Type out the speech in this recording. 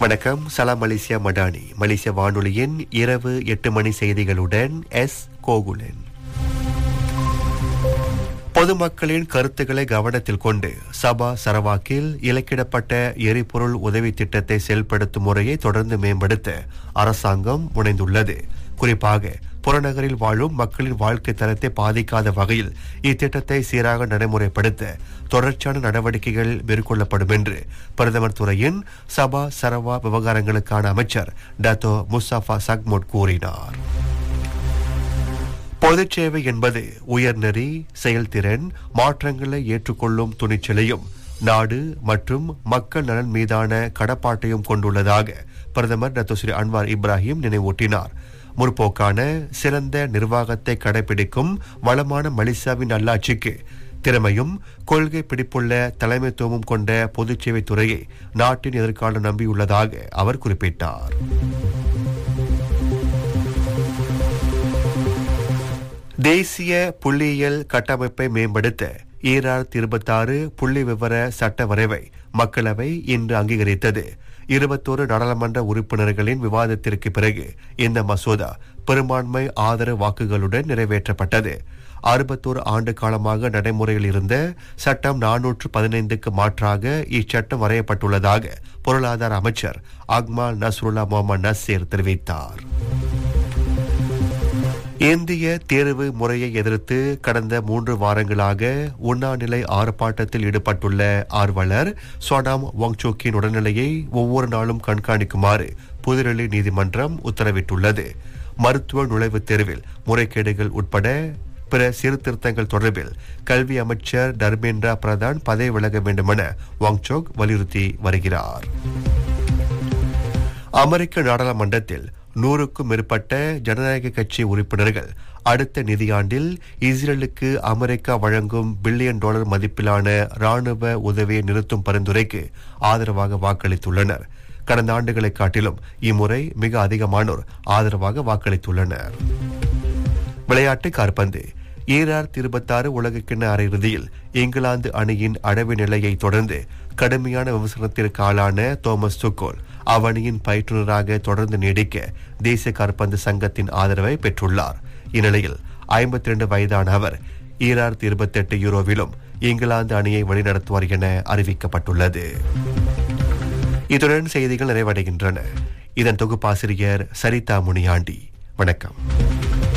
வணக்கம் சலாம் மலேசியா மடானி மலேசிய வானொலியின் இரவு எட்டு மணி செய்திகளுடன் எஸ் கோகுலன் பொதுமக்களின் கருத்துக்களை கவனத்தில் கொண்டு சபா சரவாக்கில் இலக்கிடப்பட்ட எரிபொருள் உதவி திட்டத்தை செயல்படுத்தும் முறையை தொடர்ந்து மேம்படுத்த அரசாங்கம் முனைந்துள்ளது குறிப்பாக புறநகரில் வாழும் மக்களின் வாழ்க்கை தரத்தை பாதிக்காத வகையில் இத்திட்டத்தை சீராக நடைமுறைப்படுத்த தொடர்ச்சியான நடவடிக்கைகள் மேற்கொள்ளப்படும் என்று பிரதமர் துறையின் சபா சரவா விவகாரங்களுக்கான அமைச்சர் டத்தோ முஸ்தபா சக்மோட் கூறினார் பொதுச் சேவை என்பது உயர்நெறி செயல்திறன் மாற்றங்களை ஏற்றுக்கொள்ளும் துணிச்சலையும் நாடு மற்றும் மக்கள் நலன் மீதான கடப்பாட்டையும் கொண்டுள்ளதாக பிரதமர் டத்தோ ஸ்ரீ அன்வார் இப்ராஹிம் நினைவூட்டினார் முற்போக்கான சிறந்த நிர்வாகத்தை கடைபிடிக்கும் வளமான மலேசியாவின் நல்லாட்சிக்கு திறமையும் கொள்கை பிடிப்புள்ள தலைமைத்துவமும் கொண்ட பொதுச்சேவை துறையை நாட்டின் எதிர்காலம் நம்பியுள்ளதாக அவர் குறிப்பிட்டார் தேசிய புள்ளியியல் கட்டமைப்பை மேம்படுத்த ஈராயிரத்தி இருபத்தாறு புள்ளி விவர சட்ட வரைவை மக்களவை இன்று அங்கீகரித்தது இருபத்தோரு நாடாளுமன்ற உறுப்பினர்களின் விவாதத்திற்கு பிறகு இந்த மசோதா பெரும்பான்மை ஆதரவு வாக்குகளுடன் நிறைவேற்றப்பட்டது அறுபத்தோரு ஆண்டு காலமாக நடைமுறையில் இருந்த சட்டம் நானூற்று பதினைந்துக்கு மாற்றாக இச்சட்டம் வரையப்பட்டுள்ளதாக பொருளாதார அமைச்சர் அக்மால் நஸ்ருல்லா முகமது நசீர் தெரிவித்தார் இந்திய தேர்வு முறையை எதிர்த்து கடந்த மூன்று வாரங்களாக உண்ணாநிலை ஆர்ப்பாட்டத்தில் ஈடுபட்டுள்ள ஆர்வலர் சோடாம் வாங்சோக்கின் உடல்நிலையை ஒவ்வொரு நாளும் கண்காணிக்குமாறு புதுடெல்லி நீதிமன்றம் உத்தரவிட்டுள்ளது மருத்துவ நுழைவுத் தேர்வில் முறைகேடுகள் உட்பட பிற சீர்திருத்தங்கள் தொடர்பில் கல்வி அமைச்சர் தர்மேந்திரா பிரதான் பதவி விலக வேண்டுமென வாங்சோக் வலியுறுத்தி வருகிறார் அமெரிக்க நாடாளுமன்றத்தில் நூறுக்கும் மேற்பட்ட ஜனநாயக கட்சி உறுப்பினர்கள் அடுத்த நிதியாண்டில் இஸ்ரேலுக்கு அமெரிக்கா வழங்கும் பில்லியன் டாலர் மதிப்பிலான ராணுவ உதவியை நிறுத்தும் பரிந்துரைக்கு ஆதரவாக வாக்களித்துள்ளனர் கடந்த ஆண்டுகளை காட்டிலும் இம்முறை மிக அதிகமானோர் ஆதரவாக வாக்களித்துள்ளனர் விளையாட்டு கார்பந்து ஈராயிரத்தி இருபத்தாறு உலகக்கிண்ண அரையிறுதியில் இங்கிலாந்து அணியின் அடவு நிலையை தொடர்ந்து கடுமையான விமர்சனத்திற்கு ஆளான தோமஸ் துக்கோல் அவ்வணியின் பயிற்றுநராக தொடர்ந்து நீடிக்க தேசிய காற்பந்து சங்கத்தின் ஆதரவை பெற்றுள்ளார் இந்நிலையில் ஐம்பத்தி இரண்டு வயதான அவர் ஈராயிரத்தி இருபத்தி எட்டு யூரோவிலும் இங்கிலாந்து அணியை வழிநடத்துவார் என அறிவிக்கப்பட்டுள்ளது இத்துடன் செய்திகள் நிறைவடைகின்றன இதன் தொகுப்பாசிரியர் சரிதா முனியாண்டி வணக்கம்